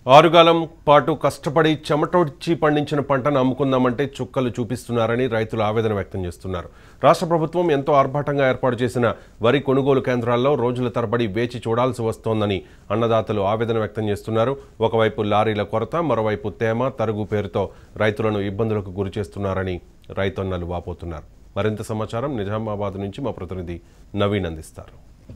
ఆరుగాలం పాటు కష్టపడి చెమటొడ్చి పండించిన పంటను అమ్ముకుందామంటే చుక్కలు చూపిస్తున్నారని రైతులు ఆవేదన వ్యక్తం చేస్తున్నారు రాష్ట్ర ప్రభుత్వం ఎంతో ఆర్భాటంగా ఏర్పాటు చేసిన వరి కొనుగోలు కేంద్రాల్లో రోజుల తరబడి వేచి చూడాల్సి వస్తోందని అన్నదాతలు ఆవేదన వ్యక్తం చేస్తున్నారు ఒకవైపు లారీల కొరత మరోవైపు తేమ తరుగు పేరుతో రైతులను ఇబ్బందులకు గురి చేస్తున్నారని రైతన్నలు వాపోతున్నారు మరింత సమాచారం నిజామాబాద్ నుంచి మా ప్రతినిధి నవీన్ అందిస్తారు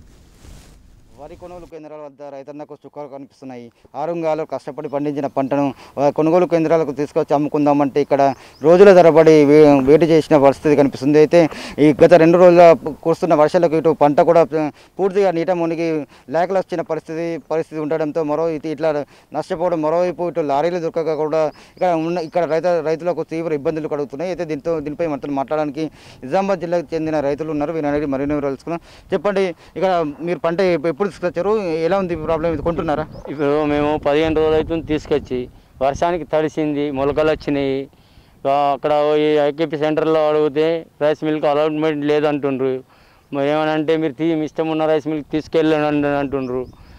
వరి కొనుగోలు కేంద్రాల వద్ద రైతన్నకు చుక్కలు కనిపిస్తున్నాయి ఆరుంగాలు కష్టపడి పండించిన పంటను ఆ, కొనుగోలు కేంద్రాలకు తీసుకొచ్చి అమ్ముకుందామంటే ఇక్కడ రోజుల తరబడి వే- వేటు చేసిన పరిస్థితి కనిపిస్తుంది అయితే ఈ గత రెండు రోజుల కురుస్తున్న వర్షాలకు ఇటు పంట కూడా ఆ, పూర్తిగా నీట మునిగి లేకలు వచ్చిన పరిస్థితి పరిస్థితి ఉండడంతో మరో ఇటు ఇట్లా నష్టపోవడం మరోవైపు ఇటు లారీలు దొరకక కూడా ఇక్కడ ఉన్న ఇక్కడ రైతు రైతులకు తీవ్ర ఇబ్బందులు కలుగుతున్నాయి అయితే దీంతో దీనిపై మనతో మాట్లాడడానికి నిజామాబాద్ జిల్లాకు చెందిన రైతులు ఉన్నారు వీరిని అడిగి మరిన్ని వివరాలు తెలుసుకుందాం చెప్పండి ఇక్కడ మీరు పంట ఎప్పుడు తీసుకొచ్చారు ఎలా ఉంది ప్రాబ్లం ఇది కొంటున్నారా ఇప్పుడు మేము పదిహేను రోజులు అవుతుంది తీసుకొచ్చి వర్షానికి తడిసింది మొలకలు వచ్చినాయి ఆ, అక్కడ ఈ ఐకేపీ సెంటర్లో అడిగితే రైస్ మిల్క్ అలాట్మెంట్ లేదంటుండ్రు మరి ఏమనంటే మీరు తీ మీ ఇష్టం ఉన్న రైస్ మిల్క్ తీసుకెళ్ళండి అంటుండ్రు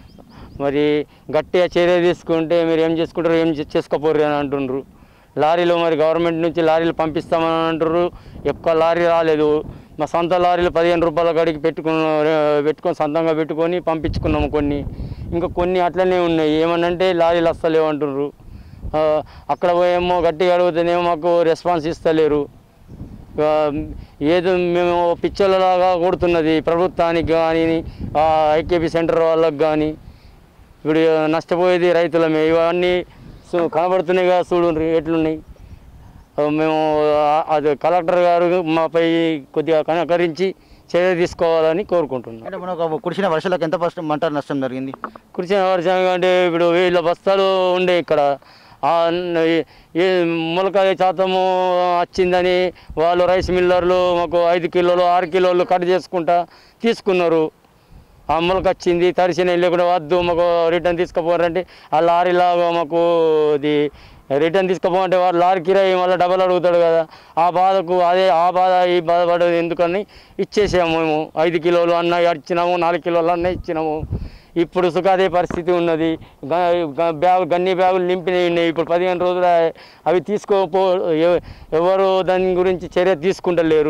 మరి గట్టిగా చర్య తీసుకుంటే మీరు ఏం చేసుకుంటారు ఏం చే- చేసుకోపోర్రు అని అంటుండ్రు లారీలు మరి గవర్నమెంట్ నుంచి లారీలు పంపిస్తామని అంటారు ఎక్కువ లారీ రాలేదు మా సొంత లారీలు పదిహేను రూపాయల కాడికి పెట్టుకున్న పెట్టుకొని సొంతంగా పెట్టుకొని పంపించుకున్నాము కొన్ని ఇంకా కొన్ని అట్లనే ఉన్నాయి ఏమనంటే లారీలు వస్తలేవు అంటున్నారు ఆ, అక్కడ పోయేమో గట్టిగా అడిగితేనేమో మాకు రెస్పాన్స్ ఇస్తలేరు ఆ, ఏదో మేము పిచ్చోళ్ళలాగా కొడుతున్నది ప్రభుత్వానికి కానీ ఐకేపీ సెంటర్ వాళ్ళకి కానీ ఇప్పుడు నష్టపోయేది రైతులమే ఇవన్నీ సు- కనబడుతున్నాయి కదా చూడండి ఎట్లున్నాయి ఆ, మేము ఆ- అది కలెక్టర్ గారు మాపై కొద్దిగా కనకరించి చర్య తీసుకోవాలని కోరుకుంటున్నాం అంటే మనకు కురిసిన వర్షాలకు ఎంత ఫస్ట్ మంట నష్టం జరిగింది కురిసిన వర్షం అంటే ఇప్పుడు వేల బస్తాలు ఉండే ఇక్కడ ఆ న- ఏ- ఏ మొలక శాతము వచ్చిందని వాళ్ళు రైస్ మిల్లర్లు మాకు ఐదు కిలోలు ఆరు కిలోలు కట్ చేసుకుంటా తీసుకున్నారు ఆ మొలక వచ్చింది తరిసిన లేకుండా వద్దు మాకు రిటర్న్ తీసుకుపోరంటే ఆ లారీలాగా మాకు ఇది రిటర్న్ తీసుకుపోమంటే వాడు లారీ కిరాయి మళ్ళీ డబల్ అడుగుతాడు కదా ఆ బాధకు అదే ఆ బాధ ఈ బాధపడేది ఎందుకని ఇచ్చేసాము మేము ఐదు కిలోలు అన్న ఇచ్చినాము నాలుగు కిలోలు అన్న ఇచ్చినాము ఇప్పుడు సుఖ అదే పరిస్థితి ఉన్నది గ- గ- బ్యాగు గన్ని బ్యాగులు నింపినవి ఉన్నాయి ఇప్పుడు పదిహేను రోజులు అవి తీసుకోపో ఎవ- ఎవరు దాని గురించి చర్య తీసుకుంటలేరు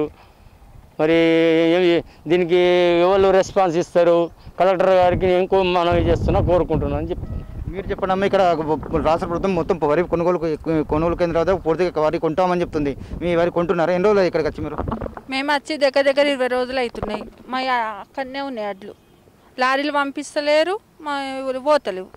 మరి ఏ- దీనికి ఎవరు రెస్పాన్స్ ఇస్తారు కలెక్టర్ గారికి ఇంకో మనవి చేస్తున్నా కోరుకుంటున్నాను అని చెప్తాను మీరు చెప్పండి అమ్మ ఇక్కడ రాష్ట్ర ప్రభుత్వం మొత్తం వరి కొనుగోలు కొనుగోలు కేంద్రాల వద్ద పూర్తిగా వరి కొంటామని చెప్తుంది మీ వరి కొంటున్నారా ఎన్ని రోజులు ఇక్కడికి వచ్చి మీరు మేము వచ్చి దగ్గర దగ్గర ఇరవై రోజులు అవుతున్నాయి మా యా- అక్కడనే ఉన్నాయి అడ్లు లారీలు పంపిస్తలేరు మా ఊరు పోతలేవు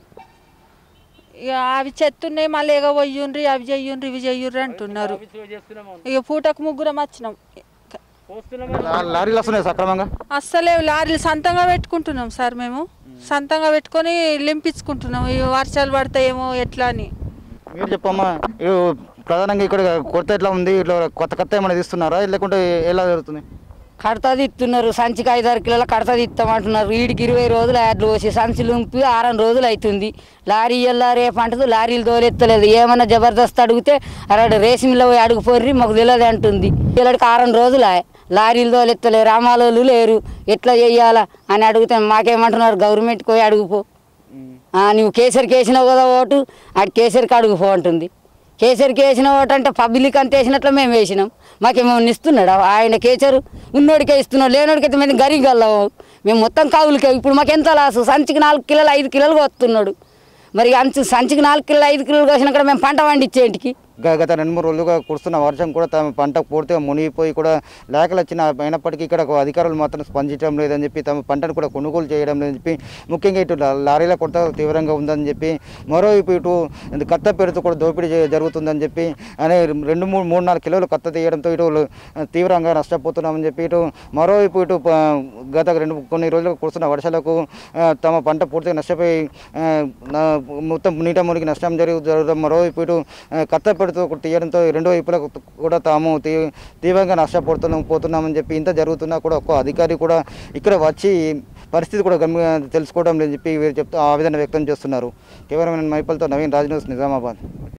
ఇక అవి చెత్తున్నాయి మళ్ళీ ఎగ పోయ్యుండ్రి అవి చెయ్యుండ్రి ఇవి చెయ్యుర్రి అంటున్నారు ఇక పూటకు ముగ్గురం వచ్చినాం లా- లారీలు వస్తున్నాయి సక్రమంగా అస్సలేవు లారీలు సొంతంగా పెట్టుకుంటున్నాం సార్ మేము సొంతంగా పెట్టుకొని లింపించుకుంటున్నాం ఇక వర్షాలు పడతాయేమో ఎట్లా అని మీరు చెప్పమ్మా ఇవి ప్రధానంగా ఇక్కడ కొరత ఎట్లా ఉంది ఇట్లా కొత్త కొత్త ఏమైనా తీస్తున్నారా లేకుంటే ఎలా జరుగుతుంది కడతది ఇస్తున్నారు సంచికి ఐదారు కిలోల కడతది ఇస్తామంటున్నారు వీడికి ఇరవై రోజులు యాడ్లు పోసి సంచి లుంపి ఆరం రోజులు అవుతుంది లారీ ఇయ్యాల రేపు అంటది లారీలు తోలెత్తలేదు ఏమన్నా జబర్దస్త్ అడిగితే అరే రేసింగ్లో పోయి అడుగు పోర్రి మాకు తెలియదు అంటుంది వీళ్ళకి ఆరం రోజులు ఆయ్. లారీలు తోలెత్తలేరు రామాలోలు లేరు ఎట్లా చెయ్యాలా అని అడిగితే మాకేమంటున్నారు గవర్నమెంట్కి పోయి అడుగుపో ఆ, నువ్వు కేసరికి వేసినావు కదా ఓటు ఆడు కేసరికి అడుగుపో అంటుంది కేసరికి వేసిన ఓటు అంటే పబ్లిక్ అంత వేసినట్లు మేము వేసినాం మాకేమో ఇస్తున్నాడు ఆయన కేసరు ఉన్నోడికే ఇస్తున్నాడు లేనోడికైతే మేము గరిగల్లాము మేము మొత్తం కావులకే ఇప్పుడు మాకు ఎంత లాసు సంచికి నాలుగు కిలోలు ఐదు కిలోలు వస్తున్నాడు మరి అంచు సంచికి నాలుగు కిలోలు ఐదు కిలోలు కోసినా కూడా మేము పంట పండించేంటికి గ- గత రెండు మూడు రోజులుగా కురుస్తున్న వర్షం కూడా తమ పంట పూర్తిగా మునిగిపోయి కూడా లేఖలు వచ్చిన అయినప్పటికీ ఇక్కడ అధికారులు మాత్రం స్పందించడం లేదని చెప్పి తమ పంటను కూడా కొనుగోలు చేయడం లేదని చెప్పి ముఖ్యంగా ఇటు లా- లారీల కొరత తీవ్రంగా ఉందని చెప్పి మరోవైపు ఇటు కత్త పేరుతో కూడా దోపిడీ జే- జరుగుతుందని చెప్పి అనే రెండు మూడు మూడు నాలుగు కిలోలు కత్త తీయడంతో ఇటు తీవ్రంగా నష్టపోతున్నామని చెప్పి ఇటు మరోవైపు ఇటు ప- గత రెండు కొన్ని రోజులుగా కురుస్తున్న వర్షాలకు ఆ, తమ పంట పూర్తిగా నష్టపోయి ఆ, నా- మొత్తం నీట మునిగి నష్టం జరుగు జరగడం మరోవైపు ఇటు ఆ, కత్త పెడుతూ తీయడంతో ఈ రెండు వైపులకు కూడా తాము తీ తీవ్రంగా నష్టపోతున్నాం పోతున్నామని చెప్పి ఇంత జరుగుతున్నా కూడా ఒక్క అధికారి కూడా ఇక్కడ వచ్చి పరిస్థితి కూడా గమ్య తెలుసుకోవడం లేదని చెప్పి వీరు చెప్తూ ఆవేదన వ్యక్తం చేస్తున్నారు కేవలం మైపల్తో నవీన్ రాజ్ న్యూస్ నిజామాబాద్